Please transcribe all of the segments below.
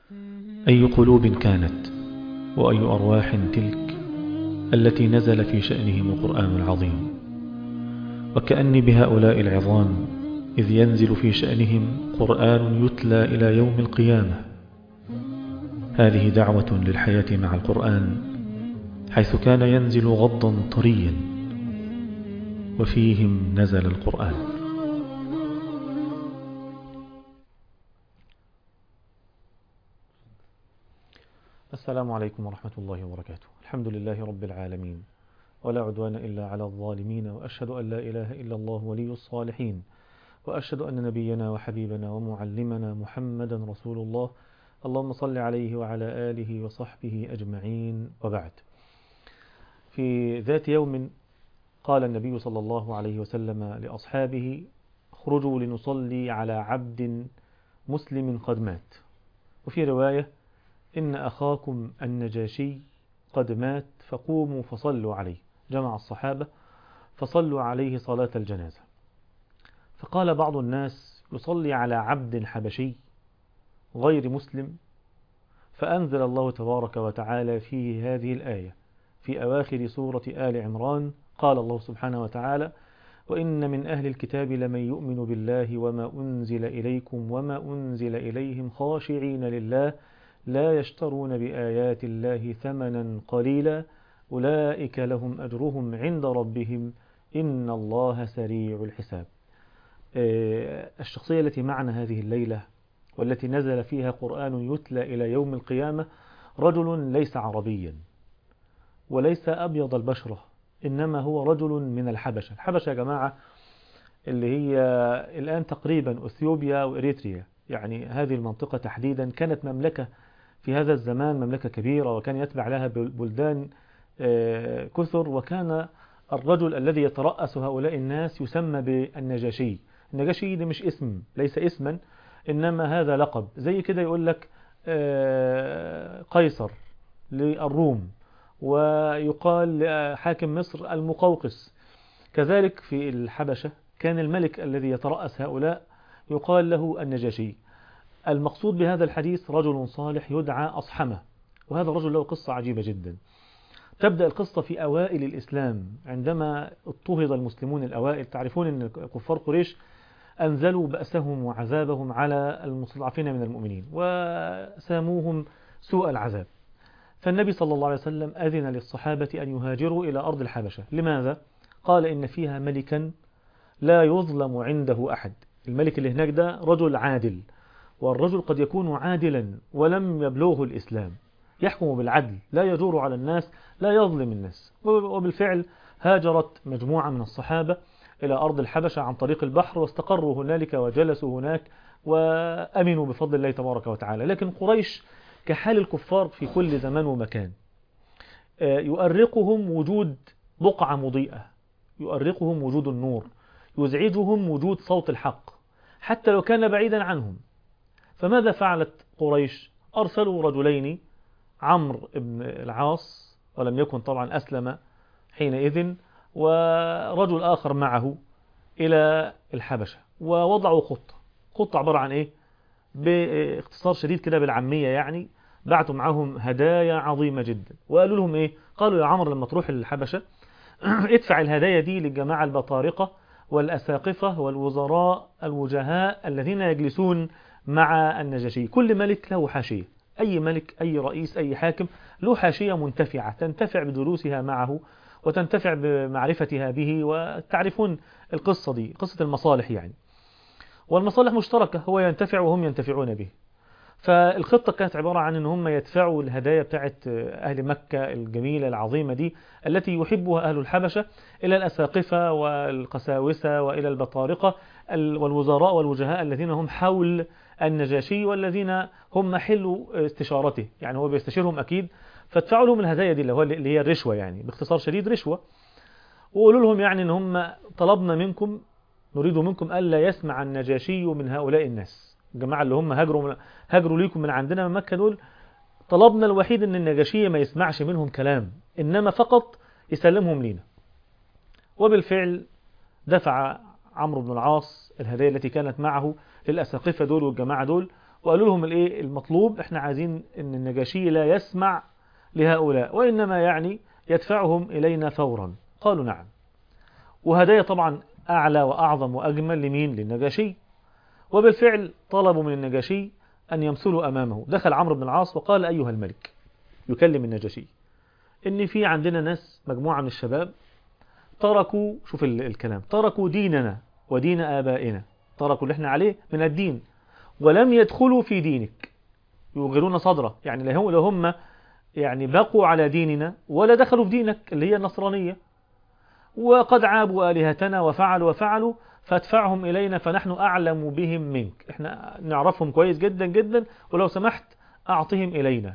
أي قلوب كانت وأي أرواح تلك التي نزل في شأنهم القرآن العظيم وكأني بهؤلاء العظام إذ ينزل في شأنهم قرآن يتلى إلى يوم القيامة هذه دعوة للحياة مع القرآن حيث كان ينزل غضا طريا وفيهم نزل القرآن السلام عليكم ورحمة الله وبركاته الحمد لله رب العالمين ولا عدوان إلا على الظالمين وأشهد أن لا إله إلا الله ولي الصالحين وأشهد أن نبينا وحبيبنا ومعلمنا محمدا رسول الله اللهم صل عليه وعلى آله وصحبه أجمعين وبعد في ذات يوم قال النبي صلى الله عليه وسلم لأصحابه اخرجوا لنصلي على عبد مسلم قد مات وفي رواية إن أخاكم النجاشي قد مات فقوموا فصلوا عليه جمع الصحابة فصلوا عليه صلاة الجنازة فقال بعض الناس يصلي على عبد حبشي غير مسلم فأنزل الله تبارك وتعالى فيه هذه الآية في أواخر سورة آل عمران قال الله سبحانه وتعالى وإن من أهل الكتاب لمن يؤمن بالله وما أنزل إليكم وما أنزل إليهم خاشعين لله لا يشترون بآيات الله ثمنا قليلا أولئك لهم أجرهم عند ربهم إن الله سريع الحساب الشخصية التي معنا هذه الليلة والتي نزل فيها قرآن يتلى إلى يوم القيامة رجل ليس عربيا وليس أبيض البشرة إنما هو رجل من الحبشة الحبشة يا جماعة اللي هي الآن تقريبا أثيوبيا وإريتريا يعني هذه المنطقة تحديدا كانت مملكة في هذا الزمان مملكة كبيرة وكان يتبع لها بلدان كثر وكان الرجل الذي يترأس هؤلاء الناس يسمى بالنجاشي النجاشي ده مش اسم ليس اسما إنما هذا لقب زي كده يقول لك قيصر للروم ويقال حاكم مصر المقوقس كذلك في الحبشة كان الملك الذي يترأس هؤلاء يقال له النجاشي المقصود بهذا الحديث رجل صالح يدعى أصحمة وهذا الرجل له قصة عجيبة جدا تبدأ القصة في أوائل الإسلام عندما اضطهد المسلمون الأوائل تعرفون أن كفار قريش أنزلوا بأسهم وعذابهم على المستضعفين من المؤمنين وساموهم سوء العذاب فالنبي صلى الله عليه وسلم أذن للصحابة أن يهاجروا إلى أرض الحبشة لماذا؟ قال إن فيها ملكا لا يظلم عنده أحد الملك اللي هناك ده رجل عادل والرجل قد يكون عادلا ولم يبلغه الإسلام يحكم بالعدل لا يجور على الناس لا يظلم الناس وبالفعل هاجرت مجموعة من الصحابة إلى أرض الحبشة عن طريق البحر واستقروا هنالك وجلسوا هناك وأمنوا بفضل الله تبارك وتعالى لكن قريش كحال الكفار في كل زمان ومكان يؤرقهم وجود بقعة مضيئة يؤرقهم وجود النور يزعجهم وجود صوت الحق حتى لو كان بعيدا عنهم فماذا فعلت قريش أرسلوا رجلين عمرو بن العاص ولم يكن طبعا أسلم حينئذ ورجل آخر معه إلى الحبشة ووضعوا خطة خطة عبارة عن إيه باختصار شديد كده بالعامية يعني بعتوا معهم هدايا عظيمة جدا وقالوا لهم إيه قالوا يا عمرو لما تروح الحبشة ادفع الهدايا دي للجماعة البطارقة والأساقفة والوزراء الوجهاء الذين يجلسون مع النجاشي كل ملك له حاشية أي ملك أي رئيس أي حاكم له حاشية منتفعة تنتفع بدروسها معه وتنتفع بمعرفتها به وتعرفون القصة دي قصة المصالح يعني والمصالح مشتركة هو ينتفع وهم ينتفعون به فالخطة كانت عبارة عن أن هم يدفعوا الهدايا بتاعت أهل مكة الجميلة العظيمة دي التي يحبها أهل الحبشة إلى الأساقفة والقساوسة وإلى البطارقة والوزراء والوجهاء الذين هم حول النجاشي والذين هم محل استشارته يعني هو بيستشيرهم أكيد فادفعوا لهم الهدايا دي اللي هي الرشوة يعني باختصار شديد رشوة وقولوا لهم يعني ان هم طلبنا منكم نريد منكم ألا يسمع النجاشي من هؤلاء الناس الجماعة اللي هم هاجروا من هاجروا ليكم من عندنا من مكة دول طلبنا الوحيد ان النجاشي ما يسمعش منهم كلام إنما فقط يسلمهم لينا وبالفعل دفع عمرو بن العاص الهدايا التي كانت معه للأساقفة دول والجماعة دول وقالوا لهم الايه المطلوب احنا عايزين ان النجاشي لا يسمع لهؤلاء وإنما يعني يدفعهم إلينا فورا قالوا نعم وهدايا طبعا أعلى وأعظم وأجمل لمين للنجاشي وبالفعل طلبوا من النجاشي أن يمثلوا أمامه دخل عمرو بن العاص وقال أيها الملك يكلم النجاشي إن في عندنا ناس مجموعة من الشباب تركوا شوف الكلام تركوا ديننا ودين آبائنا تركوا اللي احنا عليه من الدين ولم يدخلوا في دينك يوغلون صدره يعني لو هم يعني بقوا على ديننا ولا دخلوا في دينك اللي هي النصرانية وقد عابوا آلهتنا وفعلوا وفعلوا فادفعهم إلينا فنحن أعلم بهم منك احنا نعرفهم كويس جدا جدا ولو سمحت أعطهم إلينا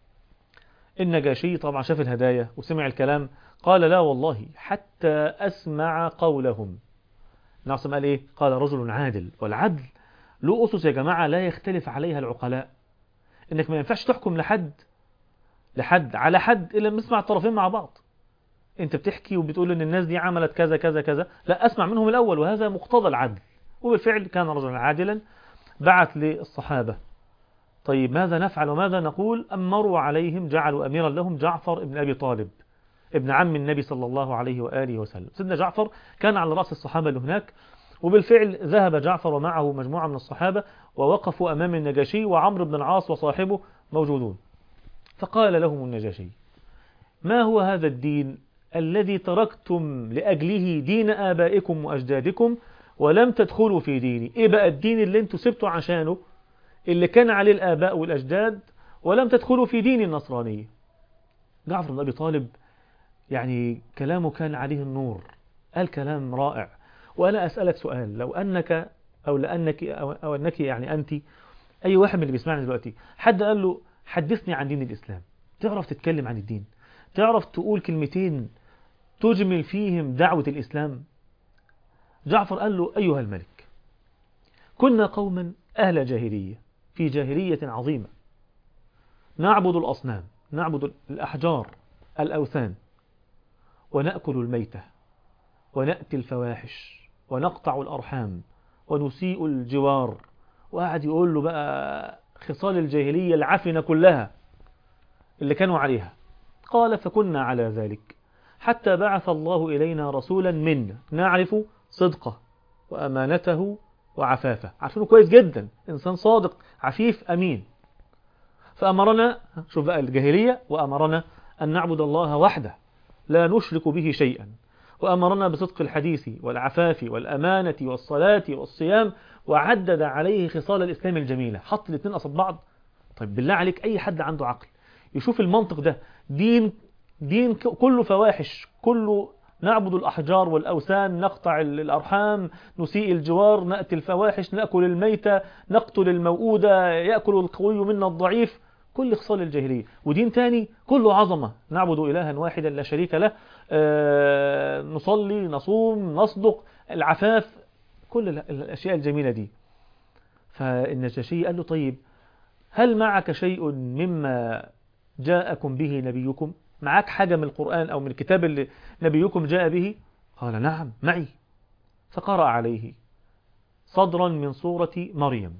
النجاشي طبعا شاف الهدايا وسمع الكلام قال لا والله حتى أسمع قولهم نعصم قال إيه قال رجل عادل والعدل له أسس يا جماعة لا يختلف عليها العقلاء إنك ما ينفعش تحكم لحد لحد على حد إلا لما نسمع الطرفين مع بعض انت بتحكي وبتقول ان الناس دي عملت كذا كذا كذا لا اسمع منهم الاول وهذا مقتضى العدل وبالفعل كان رجلا عادلا بعث للصحابة طيب ماذا نفعل وماذا نقول أمروا عليهم جعلوا أميرا لهم جعفر ابن أبي طالب ابن عم النبي صلى الله عليه وآله وسلم سيدنا جعفر كان على رأس الصحابة اللي هناك وبالفعل ذهب جعفر ومعه مجموعة من الصحابة ووقفوا أمام النجاشي وعمرو بن العاص وصاحبه موجودون فقال لهم النجاشي ما هو هذا الدين الذي تركتم لأجله دين آبائكم وأجدادكم ولم تدخلوا في ديني إيه بقى الدين اللي انتوا سبتوا عشانه اللي كان عليه الآباء والأجداد ولم تدخلوا في دين النصرانية جعفر بن أبي طالب يعني كلامه كان عليه النور قال كلام رائع وأنا أسألك سؤال لو أنك أو لأنك أو أنك يعني أنت أي واحد من اللي بيسمعني دلوقتي حد قال له حدثني عن دين الإسلام تعرف تتكلم عن الدين تعرف تقول كلمتين تجمل فيهم دعوة الإسلام جعفر قال له أيها الملك كنا قوما أهل جاهلية في جاهلية عظيمة نعبد الأصنام نعبد الأحجار الأوثان ونأكل الميتة ونأتي الفواحش ونقطع الأرحام ونسيء الجوار وقعد يقول له بقى خصال الجاهلية العفنة كلها اللي كانوا عليها قال فكنا على ذلك حتى بعث الله إلينا رسولا منا نعرف صدقه وأمانته وعفافه عارفينه كويس جدا إنسان صادق عفيف أمين فأمرنا شوف بقى الجاهلية وأمرنا أن نعبد الله وحده لا نشرك به شيئا وأمرنا بصدق الحديث والعفاف والأمانة والصلاة والصيام وعدد عليه خصال الإسلام الجميلة حط الاثنين قصاد بعض طيب بالله عليك أي حد عنده عقل يشوف المنطق ده دين دين كله فواحش كله نعبد الأحجار والأوثان نقطع الأرحام نسيء الجوار نأتي الفواحش نأكل الميتة نقتل الموؤودة يأكل القوي منا الضعيف كل خصال الجاهلية ودين تاني كله عظمة نعبد إلها واحدا لا شريك له آه نصلي نصوم نصدق العفاف كل الأشياء الجميلة دي فالنجاشي قال له طيب هل معك شيء مما جاءكم به نبيكم معك حاجة من القرآن أو من الكتاب اللي نبيكم جاء به قال نعم معي فقرأ عليه صدرا من سورة مريم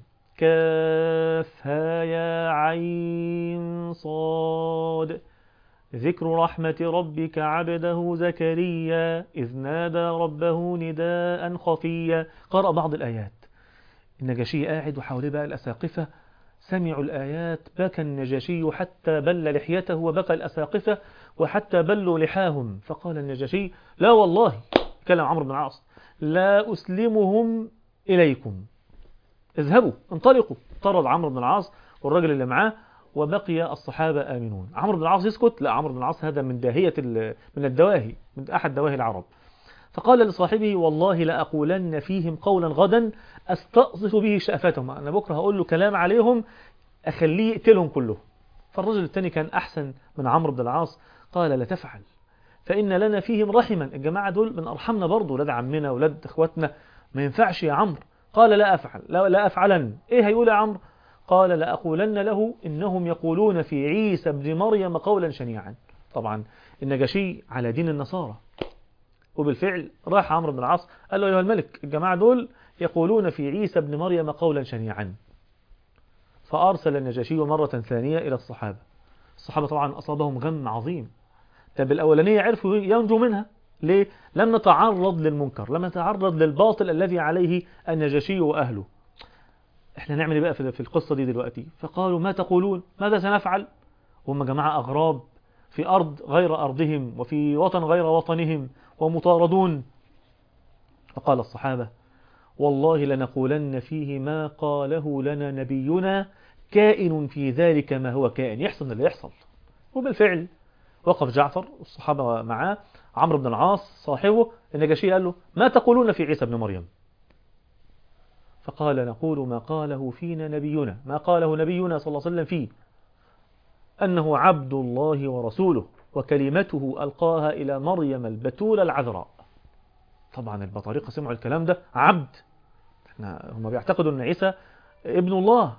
كافها يا عين صاد ذكر رحمة ربك عبده زكريا إذ نادى ربه نداء خفيا قرأ بعض الآيات النجاشي قاعد وحواليه بقى الأساقفة سمعوا الآيات بكى النجاشي حتى بل لحيته وبكى الأساقفة وحتى بلوا لحاهم فقال النجاشي لا والله كلام عمرو بن العاص لا أسلمهم إليكم اذهبوا انطلقوا طرد عمرو بن العاص والرجل اللي معاه وبقي الصحابة آمنون عمرو بن العاص يسكت لا عمرو بن العاص هذا من داهية من الدواهي من أحد دواهي العرب فقال لصاحبه والله لأقولن فيهم قولا غدا أستأصف به شأفتهم أنا بكرة هقول له كلام عليهم أخليه يقتلهم كلهم فالرجل الثاني كان أحسن من عمرو بن العاص قال لا تفعل فإن لنا فيهم رحما الجماعة دول من أرحمنا برضه ولاد عمنا ولاد إخواتنا ما ينفعش يا عمرو قال لا أفعل لا, لا أفعلن إيه هيقول يا عمرو قال لأقولن له إنهم يقولون في عيسى ابن مريم قولا شنيعا طبعا النجاشي على دين النصارى وبالفعل راح عمرو بن العاص قال له أيها الملك الجماعة دول يقولون في عيسى ابن مريم قولا شنيعا فأرسل النجاشي مرة ثانية إلى الصحابة الصحابة طبعا أصابهم غم عظيم طب الأولانية عرفوا ينجوا منها ليه؟ لم نتعرض للمنكر لم نتعرض للباطل الذي عليه النجاشي وأهله احنا نعمل ايه بقى في القصة دي دلوقتي فقالوا ما تقولون ماذا سنفعل هم جماعة أغراب في أرض غير أرضهم وفي وطن غير وطنهم ومطاردون فقال الصحابة والله لنقولن فيه ما قاله لنا نبينا كائن في ذلك ما هو كائن يحصل اللي يحصل وبالفعل وقف جعفر والصحابة معاه عمرو بن العاص صاحبه النجاشي قال له ما تقولون في عيسى بن مريم فقال نقول ما قاله فينا نبينا ما قاله نبينا صلى الله عليه وسلم فيه أنه عبد الله ورسوله وكلمته ألقاها إلى مريم البتول العذراء طبعا البطارقة سمعوا الكلام ده عبد احنا هم بيعتقدوا أن عيسى ابن الله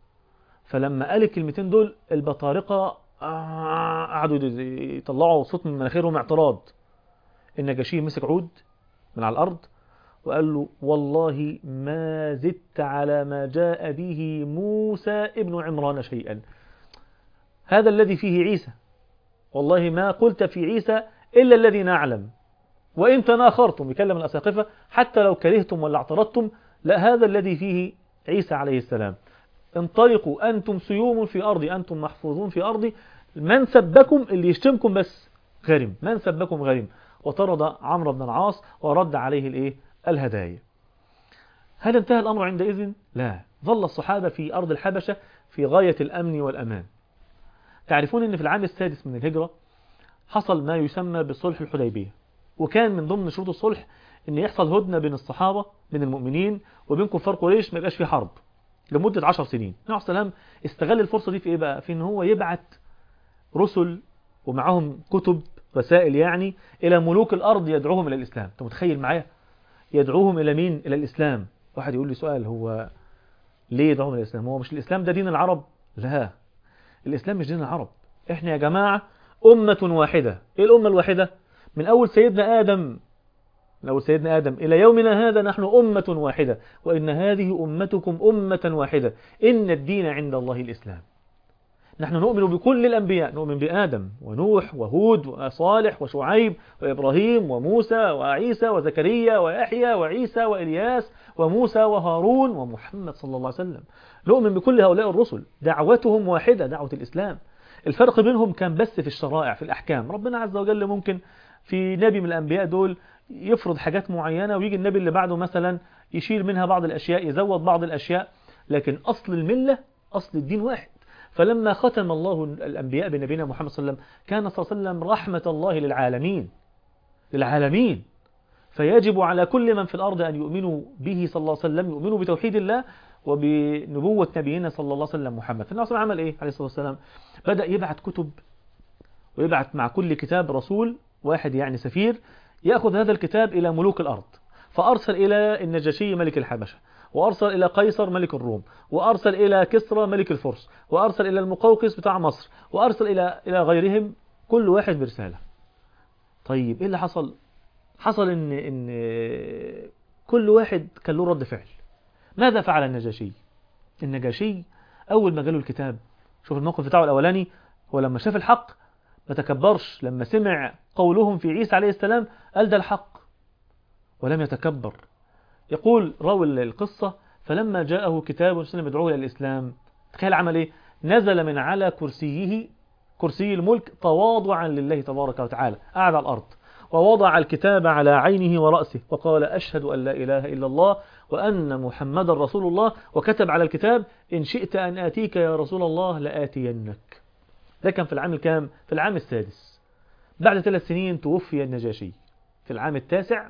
فلما قال الكلمتين دول البطارقة قعدوا يطلعوا صوت من مناخيرهم اعتراض النجاشي مسك عود من على الأرض وقال له والله ما زدت على ما جاء به موسى ابن عمران شيئا هذا الذي فيه عيسى والله ما قلت في عيسى إلا الذي نعلم وإن تناخرتم يكلم الأساقفة حتى لو كرهتم ولا اعترضتم لا هذا الذي فيه عيسى عليه السلام انطلقوا أنتم سيوم في أرضي أنتم محفوظون في أرضي من سبكم اللي يشتمكم بس غرم من سبكم غرم وطرد عمرو بن العاص ورد عليه الايه الهدايا هل انتهى الأمر عندئذ؟ لا ظل الصحابة في أرض الحبشة في غاية الأمن والأمان تعرفون أن في العام السادس من الهجرة حصل ما يسمى بصلح الحديبية وكان من ضمن شروط الصلح أن يحصل هدنة بين الصحابة بين المؤمنين وبين كفار قريش ما يبقاش في حرب لمدة عشر سنين النبي عليه السلام استغل الفرصة دي في إيه بقى؟ في أن هو يبعت رسل ومعهم كتب رسائل يعني إلى ملوك الأرض يدعوهم إلى الإسلام أنت متخيل معايا يدعوهم إلى مين إلى الإسلام واحد يقول لي سؤال هو ليه يدعوهم إلى الإسلام هو مش الإسلام ده دين العرب لا الإسلام مش دين العرب إحنا يا جماعة أمة واحدة إيه الأمة الواحدة من أول سيدنا آدم من أول سيدنا آدم إلى يومنا هذا نحن أمة واحدة وإن هذه أمتكم أمة واحدة إن الدين عند الله الإسلام نحن نؤمن بكل الأنبياء نؤمن بآدم ونوح وهود وصالح وشعيب وإبراهيم وموسى وعيسى وزكريا ويحيى وعيسى وإلياس وموسى وهارون ومحمد صلى الله عليه وسلم نؤمن بكل هؤلاء الرسل دعوتهم واحدة دعوة الإسلام الفرق بينهم كان بس في الشرائع في الأحكام ربنا عز وجل ممكن في نبي من الأنبياء دول يفرض حاجات معينة ويجي النبي اللي بعده مثلا يشيل منها بعض الأشياء يزود بعض الأشياء لكن أصل الملة أصل الدين واحد فلما ختم الله الأنبياء بنبينا محمد صلى الله عليه وسلم كان صلى الله عليه وسلم رحمة الله للعالمين للعالمين فيجب على كل من في الأرض أن يؤمنوا به صلى الله عليه وسلم يؤمنوا بتوحيد الله وبنبوة نبينا صلى الله عليه وسلم محمد فالنبي صلى الله عليه وسلم عمل إيه عليه الصلاة والسلام بدأ يبعت كتب ويبعت مع كل كتاب رسول واحد يعني سفير يأخذ هذا الكتاب إلى ملوك الأرض فأرسل إلى النجاشي ملك الحبشة وأرسل إلى قيصر ملك الروم وأرسل إلى كسرى ملك الفرس وأرسل إلى المقوقس بتاع مصر وأرسل إلى إلى غيرهم كل واحد برسالة طيب إيه اللي حصل حصل إن إن كل واحد كان له رد فعل ماذا فعل النجاشي النجاشي أول ما جاله الكتاب شوف الموقف بتاعه الأولاني هو لما شاف الحق ما تكبرش لما سمع قولهم في عيسى عليه السلام قال ده الحق ولم يتكبر يقول راوي القصة فلما جاءه كتاب سلم يدعوه إلى الإسلام تخيل عمل إيه نزل من على كرسيه كرسي الملك تواضعا لله تبارك وتعالى قعد على الأرض ووضع الكتاب على عينه ورأسه وقال أشهد أن لا إله إلا الله وأن محمد رسول الله وكتب على الكتاب إن شئت أن آتيك يا رسول الله لآتينك ده كان في العام الكام في العام السادس بعد ثلاث سنين توفي النجاشي في العام التاسع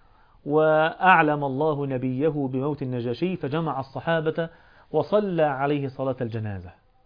وأعلم الله نبيه بموت النجاشي فجمع الصحابة وصلى عليه صلاة الجنازة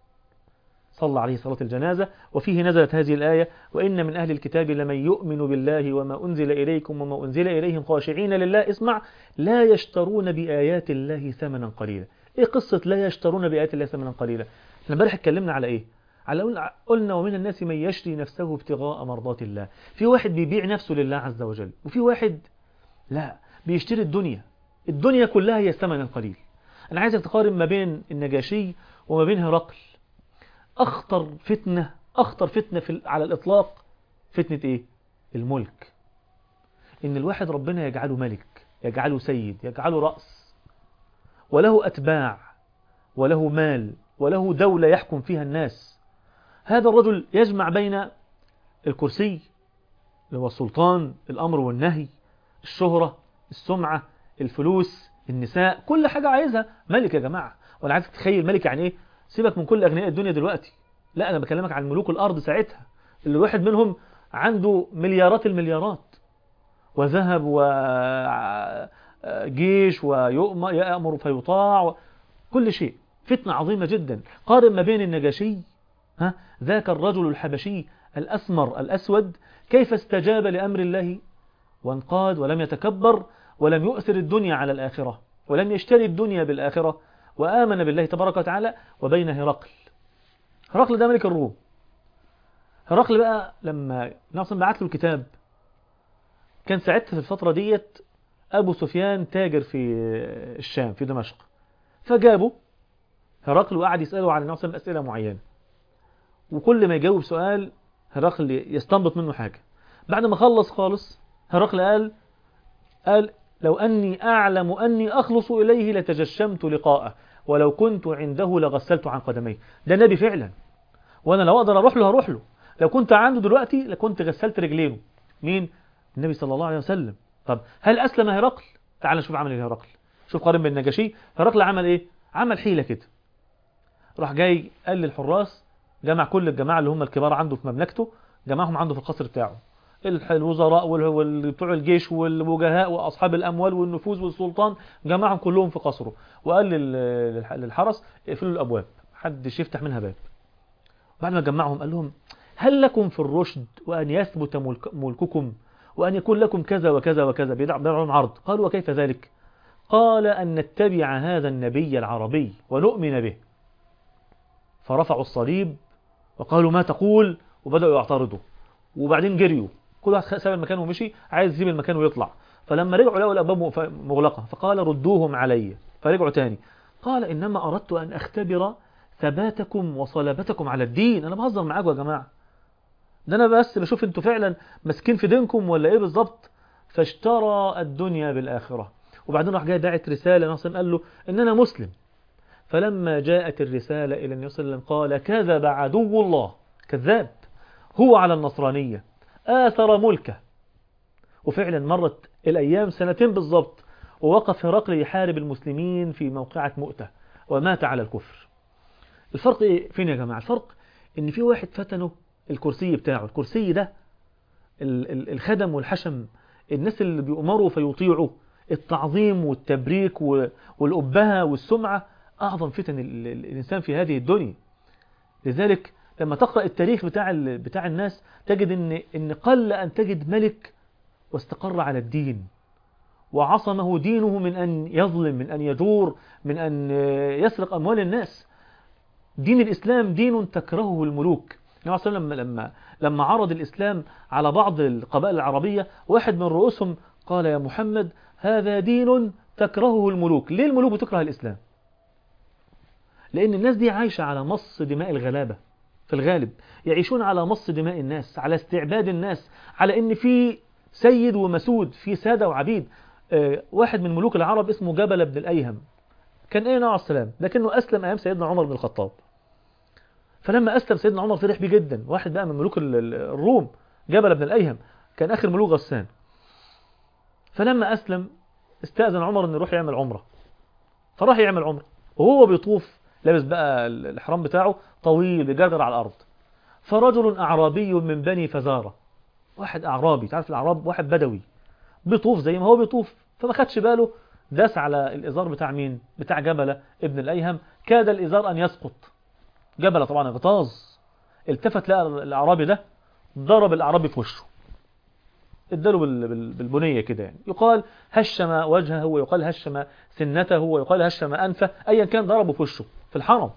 صلى عليه صلاة الجنازة وفيه نزلت هذه الآية وإن من أهل الكتاب لمن يؤمن بالله وما أنزل إليكم وما أنزل إليهم خاشعين لله اسمع لا يشترون بآيات الله ثمنا قليلا إيه قصة لا يشترون بآيات الله ثمنا قليلا احنا امبارح اتكلمنا على إيه على قلنا ومن الناس من يشري نفسه ابتغاء مرضات الله في واحد بيبيع نفسه لله عز وجل وفي واحد لا بيشتري الدنيا الدنيا كلها هي الثمن القليل أنا عايزك تقارن ما بين النجاشي وما بين هرقل أخطر فتنة أخطر فتنة في على الإطلاق فتنة إيه؟ الملك إن الواحد ربنا يجعله ملك يجعله سيد يجعله رأس وله أتباع وله مال وله دولة يحكم فيها الناس هذا الرجل يجمع بين الكرسي اللي هو السلطان الأمر والنهي الشهرة السمعة الفلوس النساء كل حاجة عايزها ملك يا جماعة وأنا عايزك تتخيل ملك يعني إيه سيبك من كل أغنياء الدنيا دلوقتي لا أنا بكلمك عن ملوك الأرض ساعتها اللي واحد منهم عنده مليارات المليارات وذهب وجيش ويأمر فيطاع كل شيء فتنة عظيمة جدا قارن ما بين النجاشي ها ذاك الرجل الحبشي الأسمر الأسود كيف استجاب لأمر الله وانقاد ولم يتكبر ولم يؤثر الدنيا على الآخرة ولم يشتري الدنيا بالآخرة وآمن بالله تبارك وتعالى وبين هرقل هرقل ده ملك الروم هرقل بقى لما ناصر بعت له الكتاب كان ساعتها في الفترة ديت أبو سفيان تاجر في الشام في دمشق فجابه هرقل وقعد يسأله عن ناصر أسئلة معينة وكل ما يجاوب سؤال هرقل يستنبط منه حاجة بعد ما خلص خالص هرقل قال قال لو أني أعلم أني أخلص إليه لتجشمت لقاءه ولو كنت عنده لغسلت عن قدميه ده نبي فعلا وأنا لو أقدر أروح له هروح له لو كنت عنده دلوقتي لكنت غسلت رجلينه مين النبي صلى الله عليه وسلم طب هل أسلم هرقل تعال نشوف عمل ايه هرقل شوف قارن بين النجاشي هرقل عمل ايه عمل حيلة كده راح جاي قال للحراس جمع كل الجماعة اللي هم الكبار عنده في مملكته جمعهم عنده في القصر بتاعه الوزراء وبتوع الجيش والوجهاء واصحاب الاموال والنفوذ والسلطان جمعهم كلهم في قصره وقال للحرس اقفلوا الابواب محدش يفتح منها باب بعد ما جمعهم قال لهم هل لكم في الرشد وان يثبت ملك ملككم وان يكون لكم كذا وكذا وكذا بيدع لهم عرض قالوا وكيف ذلك قال ان نتبع هذا النبي العربي ونؤمن به فرفعوا الصليب وقالوا ما تقول وبدأوا يعترضوا وبعدين جريوا كل واحد ساب المكان ومشي عايز يسيب المكان ويطلع فلما رجعوا لقوا الابواب مغلقه فقال ردوهم علي فرجعوا تاني قال انما اردت ان اختبر ثباتكم وصلابتكم على الدين انا بهزر معاكم يا جماعه ده انا بس بشوف انتوا فعلا ماسكين في دينكم ولا ايه بالظبط فاشترى الدنيا بالاخره وبعدين راح جاي داعت رساله ناصر قال له ان انا مسلم فلما جاءت الرساله الى النبي صلى الله عليه وسلم قال كذب عدو الله كذاب هو على النصرانيه آثر ملكه وفعلا مرت الأيام سنتين بالضبط ووقف هرقل يحارب المسلمين في موقعة مؤتة ومات على الكفر الفرق إيه فين يا جماعة الفرق إن في واحد فتنه الكرسي بتاعه الكرسي ده الخدم والحشم الناس اللي بيؤمروا فيطيعوا التعظيم والتبريك والأبهة والسمعة أعظم فتن الإنسان في هذه الدنيا لذلك لما تقرأ التاريخ بتاع بتاع الناس تجد ان ان قل ان تجد ملك واستقر على الدين وعصمه دينه من ان يظلم من ان يجور من ان يسرق اموال الناس دين الاسلام دين تكرهه الملوك النبي صلى الله عليه وسلم لما لما عرض الاسلام على بعض القبائل العربيه واحد من رؤوسهم قال يا محمد هذا دين تكرهه الملوك ليه الملوك بتكره الاسلام لان الناس دي عايشه على مص دماء الغلابه في الغالب يعيشون على مص دماء الناس على استعباد الناس على ان في سيد ومسود في سادة وعبيد آه واحد من ملوك العرب اسمه جبل بن الأيهم كان ايه نوع السلام لكنه أسلم أيام سيدنا عمر بن الخطاب فلما أسلم سيدنا عمر فرح بيه جدا واحد بقى من ملوك الروم جبل بن الأيهم كان آخر ملوك غسان فلما أسلم استأذن عمر أن يروح يعمل عمرة فراح يعمل عمرة وهو بيطوف لابس بقى الإحرام بتاعه طويل بيجرجر على الأرض فرجل أعرابي من بني فزارة واحد أعرابي تعرف الأعراب واحد بدوي بيطوف زي ما هو بيطوف فما خدش باله داس على الإزار بتاع مين بتاع جبلة ابن الأيهم كاد الإزار أن يسقط جبلة طبعا اغتاظ التفت لقى الأعرابي ده ضرب الأعرابي في وشه اداله بالبنية كده يعني يقال هشم وجهه ويقال هشم سنته ويقال هشم أنفه أيا كان ضربه في وشه في الحرم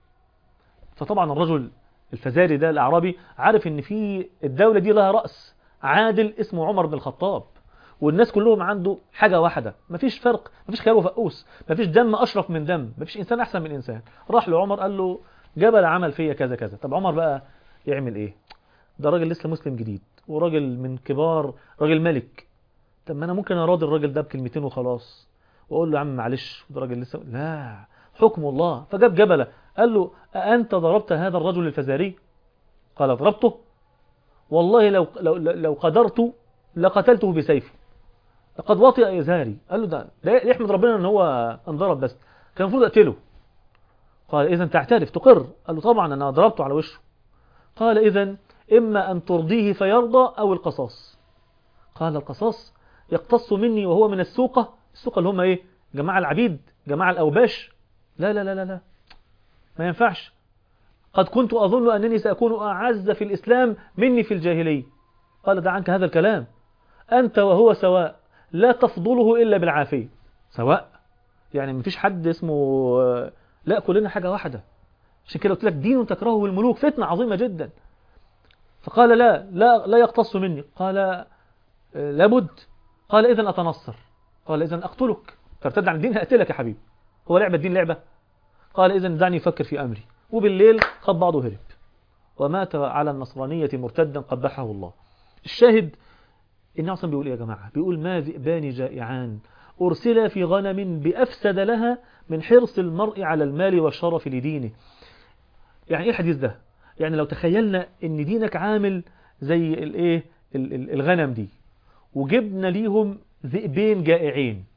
فطبعا الرجل الفزاري ده الأعرابي عارف ان في الدولة دي لها رأس عادل اسمه عمر بن الخطاب والناس كلهم عنده حاجة واحدة مفيش فرق مفيش خيار وفقوس مفيش دم أشرف من دم مفيش إنسان أحسن من إنسان راح لعمر قال له جبل عمل فيا كذا كذا طب عمر بقى يعمل إيه ده راجل لسه مسلم جديد وراجل من كبار راجل ملك طب ما أنا ممكن أراضي الراجل ده بكلمتين وخلاص وأقول له يا عم معلش ده راجل لسه لا حكم الله فجاب جبله قال له أأنت ضربت هذا الرجل الفزاري قال ضربته والله لو, لو, لو قدرت لقتلته بسيفه لقد وطئ إزهاري قال له ده, ده يحمد ربنا ان هو انضرب بس كان المفروض اقتله قال إذا تعترف تقر قال له طبعا أنا ضربته على وشه قال إذا إما أن ترضيه فيرضى أو القصاص قال القصاص يقتص مني وهو من السوقة السوقة اللي هم إيه جماعة العبيد جماعة الأوباش لا لا لا لا لا ما ينفعش قد كنت أظن أنني سأكون أعز في الإسلام مني في الجاهلية قال دع عنك هذا الكلام أنت وهو سواء لا تفضله إلا بالعافية سواء يعني مفيش حد اسمه لا كلنا حاجة واحدة عشان كده قلت لك دين تكرهه الملوك فتنة عظيمة جدا فقال لا لا لا يقتص مني قال لابد قال إذا أتنصر قال إذا أقتلك ترتد عن الدين هقتلك يا حبيبي هو لعبة الدين لعبة قال إذا دعني أفكر في أمري وبالليل خد بعضه هرب ومات على النصرانية مرتدا قبحه الله الشاهد إن عصم بيقول إيه يا جماعة بيقول ما ذئبان جائعان أرسل في غنم بأفسد لها من حرص المرء على المال والشرف لدينه يعني إيه الحديث ده يعني لو تخيلنا إن دينك عامل زي الإيه الغنم دي وجبنا ليهم ذئبين جائعين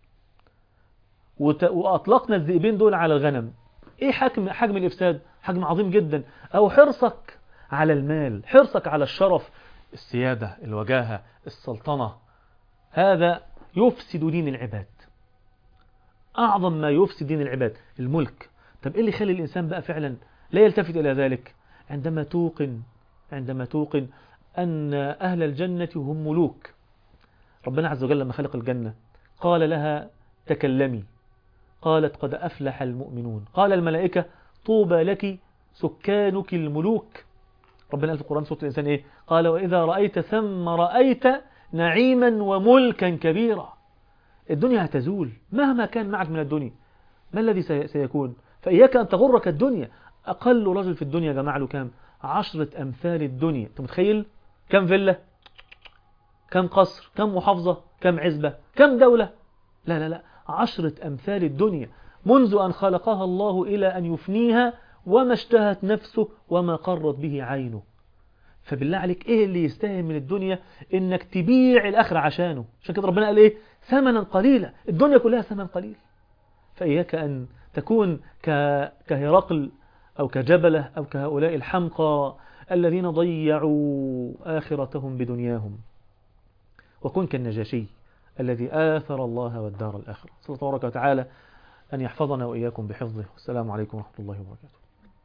وأطلقنا الذئبين دول على الغنم إيه حجم, حجم الإفساد حجم عظيم جدا أو حرصك على المال حرصك على الشرف السيادة الوجاهة السلطنة هذا يفسد دين العباد أعظم ما يفسد دين العباد الملك طب إيه اللي يخلي الإنسان بقى فعلا لا يلتفت إلى ذلك عندما توقن عندما توقن أن أهل الجنة هم ملوك ربنا عز وجل لما خلق الجنة قال لها تكلمي قالت قد أفلح المؤمنون قال الملائكة طوبى لك سكانك الملوك ربنا قال في القرآن سورة الإنسان إيه قال وإذا رأيت ثم رأيت نعيما وملكا كبيرا الدنيا هتزول مهما كان معك من الدنيا ما الذي سيكون فإياك أن تغرك الدنيا أقل رجل في الدنيا جمع له كام عشرة أمثال الدنيا أنت متخيل كم فيلا كم قصر كم محافظة كم عزبة كم دولة لا لا لا عشرة أمثال الدنيا منذ أن خلقها الله إلى أن يفنيها وما اشتهت نفسه وما قرت به عينه فبالله عليك ايه اللي يستاهل من الدنيا انك تبيع الاخرة عشانه عشان كده ربنا قال ايه ثمنا قليلا الدنيا كلها ثمن قليل فإياك أن تكون كهرقل أو كجبلة أو كهؤلاء الحمقى الذين ضيعوا آخرتهم بدنياهم وكن كالنجاشي الذي آثر الله والدار الآخرة صلى الله تبارك وتعالى أن يحفظنا وإياكم بحفظه والسلام عليكم ورحمة الله وبركاته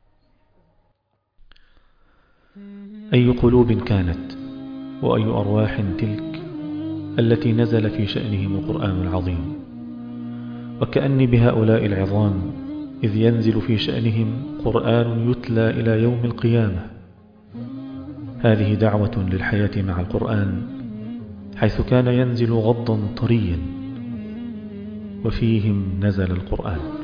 أي قلوب كانت وأي أرواح تلك التي نزل في شأنهم القرآن العظيم وكأني بهؤلاء العظام إذ ينزل في شأنهم قرآن يتلى إلى يوم القيامة هذه دعوة للحياة مع القرآن حيث كان ينزل غضا طريا وفيهم نزل القرآن